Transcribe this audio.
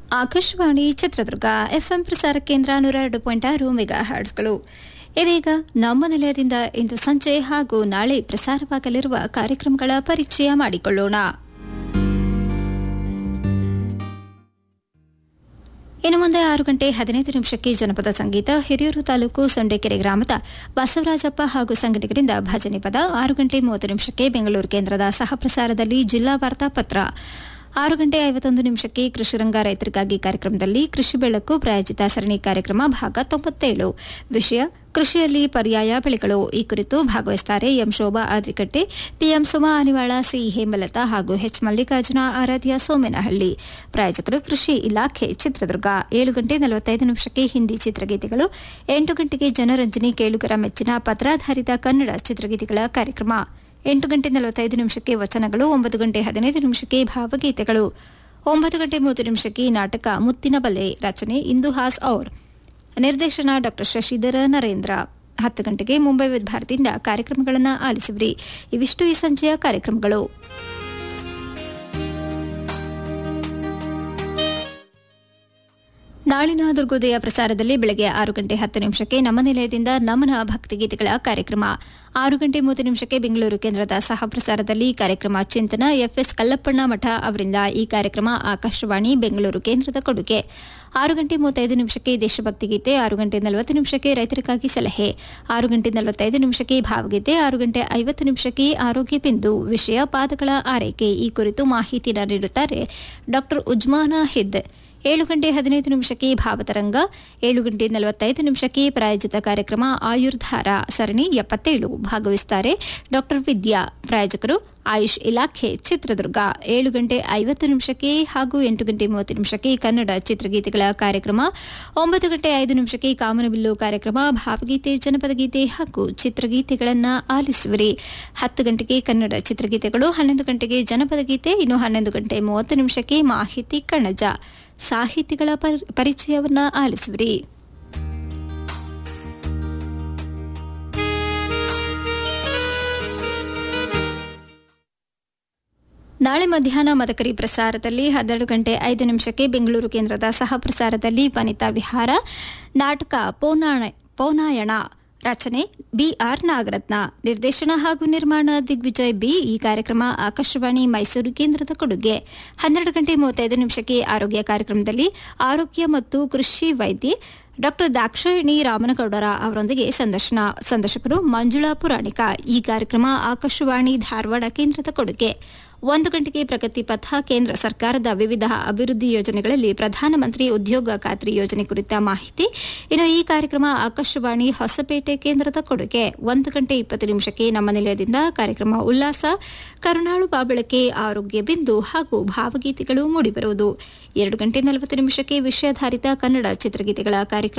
Akashvani Chitradurga FM ಪ್ರಸಾರ ಕೇಂದ್ರ ನೂರ ಎರಡು ಪಾಯಿಂಟ್ ಆರು ಮೆಗಾ ಹರ್ಟ್ಸ್ಗಳು ಇದೀಗ ನಮ್ಮ ನಿಲಯದಿಂದ ಇಂದು ಸಂಜೆ ಹಾಗೂ ನಾಳೆ ಪ್ರಸಾರವಾಗಲಿರುವ ಕಾರ್ಯಕ್ರಮಗಳ ಪರಿಚಯ ಮಾಡಿಕೊಳ್ಳೋಣ ಇನ್ನು ಮುಂದೆ ಆರು ಗಂಟೆ ಹದಿನೈದು ನಿಮಿಷಕ್ಕೆ ಜನಪದ ಸಂಗೀತ ಹಿರಿಯೂರು ತಾಲೂಕು ಸೊಂಡೆಕೆರೆ ಗ್ರಾಮದ ಬಸವರಾಜಪ್ಪ ಹಾಗೂ ಸಂಘಟಕರಿಂದ ಭಜನೆ ಪದ ಆರು ಗಂಟೆ ಮೂವತ್ತು ನಿಮಿಷಕ್ಕೆ ಬೆಂಗಳೂರು ಕೇಂದ್ರದ ಸಹಪ್ರಸಾರದಲ್ಲಿ ಜಿಲ್ಲಾ ವಾರ್ತಾಪತ್ರ ಆರು ಗಂಟೆ ಐವತ್ತೊಂದು ನಿಮಿಷಕ್ಕೆ ಕೃಷಿರಂಗ ರೈತರಿಗಾಗಿ ಕಾರ್ಯಕ್ರಮದಲ್ಲಿ ಕೃಷಿ ಬೆಳಕು ಪ್ರಾಯೋಜಿತ ಸರಣಿ ಕಾರ್ಯಕ್ರಮ ಭಾಗ ತೊಂಬತ್ತೇಳು ವಿಷಯ ಕೃಷಿಯಲ್ಲಿ ಪರ್ಯಾಯ ಬೆಳೆಗಳು ಈ ಕುರಿತು ಭಾಗವಹಿಸುತ್ತಾರೆ M Shobha Adrikatte PM Suma Anivala C Hemalatha ಹಾಗೂ ಎಚ್ ಮಲ್ಲಿಕಾರ್ಜುನ ಆರಾಧ್ಯ ಸೋಮೇನಹಳ್ಳಿ ಪ್ರಾಯೋಜಕರು ಕೃಷಿ ಇಲಾಖೆ ಚಿತ್ರದುರ್ಗ ಏಳು ಗಂಟೆ ನಲವತ್ತೈದು ನಿಮಿಷಕ್ಕೆ ಹಿಂದಿ ಚಿತ್ರಗೀತೆಗಳು ಎಂಟು ಗಂಟೆಗೆ ಜನರಂಜನೆ ಕೇಳುಗರ ಮೆಚ್ಚಿನ ಪತ್ರಾಧಾರಿತ ಕನ್ನಡ ಚಿತ್ರಗೀತೆಗಳ ಕಾರ್ಯಕ್ರಮ ಎಂಟು ಗಂಟೆ ನಲವತ್ತೈದು ನಿಮಿಷಕ್ಕೆ ವಚನಗಳು ಒಂಬತ್ತು ಗಂಟೆ ಹದಿನೈದು ನಿಮಿಷಕ್ಕೆ ಭಾವಗೀತೆಗಳು ಒಂಬತ್ತು ಗಂಟೆ ಮೂವತ್ತು ನಿಮಿಷಕ್ಕೆ ನಾಟಕ ಮುತ್ತಿನ ಬಲೆ ರಚನೆ ಇಂದು ಹಾಸ್ ಔರ್ ನಿರ್ದೇಶನ ಡಾ ಶಶಿಧರ ನರೇಂದ್ರ ಹತ್ತು ಗಂಟೆಗೆ ಮುಂಬೈ ಭಾರತಿಯಿಂದ ಕಾರ್ಯಕ್ರಮಗಳನ್ನು ಆಲಿಸುವಿರಿ ಇವಿಷ್ಟು ಈ ಸಂಜೆಯ ಕಾರ್ಯಕ್ರಮಗಳು ನಾಳಿನ ದುರ್ಗೋದಯ ಪ್ರಸಾರದಲ್ಲಿ ಬೆಳಗ್ಗೆ ಆರು ಗಂಟೆ ಹತ್ತು ನಿಮಿಷಕ್ಕೆ ನಮ್ಮ ನಿಲಯದಿಂದ ನಮನ ಭಕ್ತಿಗೀತೆಗಳ ಕಾರ್ಯಕ್ರಮ ಆರು ಗಂಟೆ ಮೂವತ್ತು ನಿಮಿಷಕ್ಕೆ ಬೆಂಗಳೂರು ಕೇಂದ್ರದ ಸಹ ಪ್ರಸಾರದಲ್ಲಿ ಕಾರ್ಯಕ್ರಮ ಚಿಂತನ ಎಫ್ಎಸ್ ಕಲ್ಲಪ್ಪಣ್ಣ ಮಠ ಅವರಿಂದ ಈ ಕಾರ್ಯಕ್ರಮ ಆಕಾಶವಾಣಿ ಬೆಂಗಳೂರು ಕೇಂದ್ರದ ಕೊಡುಗೆ ಆರು ಗಂಟೆ ಮೂವತ್ತೈದು ನಿಮಿಷಕ್ಕೆ ದೇಶಭಕ್ತಿ ಗೀತೆ ಆರು ಗಂಟೆ ನಲವತ್ತು ನಿಮಿಷಕ್ಕೆ ರೈತರಿಗಾಗಿ ಸಲಹೆ ಆರು ಗಂಟೆ ನಲವತ್ತೈದು ನಿಮಿಷಕ್ಕೆ ಭಾವಗೀತೆ ಆರು ಗಂಟೆ ಐವತ್ತು ನಿಮಿಷಕ್ಕೆ ಆರೋಗ್ಯ ಬಿಂದು ವಿಷಯ ಪಾದಗಳ ಆರೈಕೆ ಈ ಕುರಿತು ಮಾಹಿತಿನ ನೀಡುತ್ತಾರೆ ಡಾ ಉಜ್ಮಾನ ಹಿದ್ ಏಳು ಗಂಟೆ ಹದಿನೈದು ನಿಮಿಷಕ್ಕೆ ಭಾವತರಂಗ ಏಳು ಗಂಟೆ ನಲವತ್ತೈದು ನಿಮಿಷಕ್ಕೆ ಪ್ರಾಯೋಜಿತ ಕಾರ್ಯಕ್ರಮ ಆಯುರ್ಧಾರ ಸರಣಿ ಎಪ್ಪತ್ತೇಳು ಭಾಗವಹಿಸುತ್ತಾರೆ ಡಾ ವಿದ್ಯಾ ಪ್ರಾಯೋಜಕರು ಆಯುಷ್ ಇಲಾಖೆ ಚಿತ್ರದುರ್ಗ ಏಳು ಗಂಟೆ ಐವತ್ತು ನಿಮಿಷಕ್ಕೆ ಹಾಗೂ ಎಂಟು ಗಂಟೆ ಮೂವತ್ತು ನಿಮಿಷಕ್ಕೆ ಕನ್ನಡ ಚಿತ್ರಗೀತೆಗಳ ಕಾರ್ಯಕ್ರಮ ಒಂಬತ್ತು ಗಂಟೆ ಐದು ನಿಮಿಷಕ್ಕೆ ಕಾಮನಬಿಲ್ಲು ಕಾರ್ಯಕ್ರಮ ಭಾವಗೀತೆ ಜನಪದ ಗೀತೆ ಹಾಗೂ ಚಿತ್ರಗೀತೆಗಳನ್ನು ಆಲಿಸುವಿರಿ ಹತ್ತು ಗಂಟೆಗೆ ಕನ್ನಡ ಚಿತ್ರಗೀತೆಗಳು ಹನ್ನೊಂದು ಗಂಟೆಗೆ ಜನಪದ ಗೀತೆ ಇನ್ನು ಹನ್ನೊಂದು ಗಂಟೆ ಮೂವತ್ತು ನಿಮಿಷಕ್ಕೆ ಮಾಹಿತಿ ಕಣಜ ಸಾಹಿತಿಗಳ ಪರಿಚಯವನ್ನ ಆಲಿಸುವಿರಿ ನಾಳೆ ಮಧ್ಯಾಹ್ನ ಮದಕರಿ ಪ್ರಸಾರದಲ್ಲಿ ಹನ್ನೆರಡು ಗಂಟೆ ಐದು ನಿಮಿಷಕ್ಕೆ ಬೆಂಗಳೂರು ಕೇಂದ್ರದ ಸಹ ಪ್ರಸಾರದಲ್ಲಿ ವನಿತಾ ವಿಹಾರ ನಾಟಕ ಪೌನಾಯಣ ರಚನೆ ಬಿಆರ್ ನಾಗರತ್ನ ನಿರ್ದೇಶನ ಹಾಗೂ ನಿರ್ಮಾಣ ದಿಗ್ವಿಜಯ್ ಬಿ ಈ ಕಾರ್ಯಕ್ರಮ ಆಕಾಶವಾಣಿ ಮೈಸೂರು ಕೇಂದ್ರದ ಕೊಡುಗೆ ಹನ್ನೆರಡು ಗಂಟೆ ಮೂವತ್ತೈದು ನಿಮಿಷಕ್ಕೆ ಆರೋಗ್ಯ ಕಾರ್ಯಕ್ರಮದಲ್ಲಿ ಆರೋಗ್ಯ ಮತ್ತು ಕೃಷಿ ವೈದ್ಯೆ ಡಾ ದಾಕ್ಷಾಯಿಣಿ ರಾಮನಗೌಡರ ಅವರೊಂದಿಗೆ ಸಂದರ್ಶನ ಸಂದರ್ಶಕರು ಮಂಜುಳಾ ಪುರಾಣಿಕ ಈ ಕಾರ್ಯಕ್ರಮ ಆಕಾಶವಾಣಿ ಧಾರವಾಡ ಕೇಂದ್ರದ ಕೊಡುಗೆ ಒಂದು ಗಂಟೆಗೆ ಪ್ರಗತಿ ಪಥ ಕೇಂದ್ರ ಸರ್ಕಾರದ ವಿವಿಧ ಅಭಿವೃದ್ಧಿ ಯೋಜನೆಗಳಲ್ಲಿ ಪ್ರಧಾನಮಂತ್ರಿ ಉದ್ಯೋಗ ಖಾತ್ರಿ ಯೋಜನೆ ಕುರಿತ ಮಾಹಿತಿ ಇನ್ನು ಈ ಕಾರ್ಯಕ್ರಮ ಆಕಾಶವಾಣಿ ಹೊಸಪೇಟೆ ಕೇಂದ್ರದ ಕೊಡುಗೆ ಒಂದು ಗಂಟೆ ಇಪ್ಪತ್ತು ನಿಮಿಷಕ್ಕೆ ನಮ್ಮ ನಿಲಯದಿಂದ ಕಾರ್ಯಕ್ರಮ ಉಲ್ಲಾಸ ಕರುಣಾಳು ಬಾಬಳಕೆ ಆರೋಗ್ಯ ಬಿಂದು ಹಾಗೂ ಭಾವಗೀತೆಗಳು ಮೂಡಿಬರುವುದು ಎರಡು ಗಂಟೆ ನಲವತ್ತು ನಿಮಿಷಕ್ಕೆ ವಿಷಯಾಧಾರಿತ ಕನ್ನಡ ಚಿತ್ರಗೀತೆಗಳ ಕಾರ್ಯಕ್ರಮ